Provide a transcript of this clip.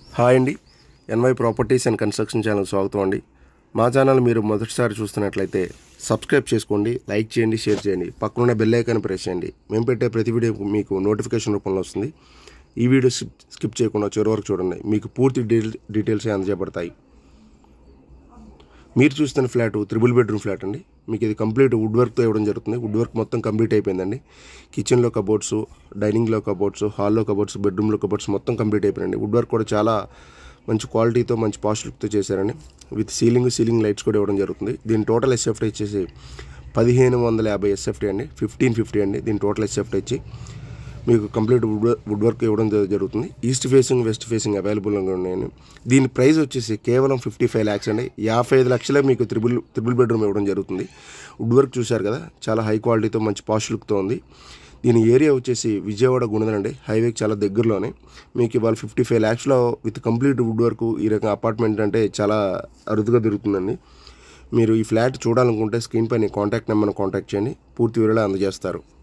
hi అండి NY properties and construction channel స్వాగతం అండి మా ఛానల్ మీరు మొదటిసారి చూస్తున్నట్లయితే సబ్స్క్రైబ్ చేసుకోండి లైక్ చేయండి షేర్ చేయండి పక్కనున్న బెల్ ఐకాన్ ప్రెస్ చేయండి మేము పెట్టే ప్రతి వీడియో మీకు నోటిఫికేషన్ రూపంలో వస్తుంది ఈ వీడియో స్కిప్ స్కిప్ చేయకుండా చివరి వరకు చూడండి మీకు పూర్తి డీటెయిల్ డీటెయిల్స్ అందజేయబడతాయి మీరు చూస్తున్న ఫ్లాట్ త్రిబుల్ బెడ్రూమ్ ఫ్లాట్ అండి మీకు ఇది కంప్లీట్ వుడ్ వర్క్తో ఇవ్వడం జరుగుతుంది వుడ్ వర్క్ మొత్తం కంప్లీట్ అయిపోయిందండి కిచెన్లో కబోర్డ్స్ డైనింగ్లో కబోర్డ్స్ హాల్లో కబోర్డ్స్ బెడ్రూమ్లో కబోర్డ్స్ మొత్తం కంప్లీట్ అయిపోయిందండి వుడ్ వర్క్ కూడా చాలా మంచి క్వాలిటీతో మంచి పాస్ట్ లుక్తో చేశారండి విత్ సీలింగ్ సీలింగ్ లైట్స్ కూడా ఇవ్వడం జరుగుతుంది దీని టోటల్ ఎస్ఎఫ్టీ వచ్చేసి పదిహేను వందల యాభై ఎస్ఎఫ్టీ అండి ఫిఫ్టీన్ ఫిఫ్టీ అండి దీని టోటల్ ఎస్ఎఫ్టీ వచ్చి మీకు కంప్లీట్ వుడ్ వుడ్ వర్క్ ఇవ్వడం జ- జరుగుతుంది ఈస్ట్ ఫేసింగ్ వెస్ట్ ఫేసింగ్ అవైలబుల్గా ఉన్నాయండి దీని ప్రైస్ వచ్చేసి కేవలం ఫిఫ్టీ ఫైవ్ ల్యాక్స్ అండి యాభై ఐదు లక్షలే మీకు త్రిబుల్ త్రిబుల్ బెడ్రూమ్ ఇవ్వడం జరుగుతుంది వుడ్ వర్క్ చూశారు కదా చాలా హై క్వాలిటీతో మంచి పాష్ లుక్తో ఉంది దీని ఏరియా వచ్చేసి విజయవాడ గుణదల్ అండి హైవేకి చాలా దగ్గరలోనే మీకు ఇవాళ ఫిఫ్టీ ఫైవ్ ల్యాక్స్లో విత్ కంప్లీట్ వుడ్ వర్క్ ఈ రకం అపార్ట్మెంట్ అంటే చాలా అరుదుగా దొరుకుతుందండి మీరు ఈ ఫ్లాట్ చూడాలనుకుంటే స్క్రీన్ పైన కాంటాక్ట్ నెంబర్ని కాంటాక్ట్ చేయండి పూర్తి వివరాలు అందజేస్తారు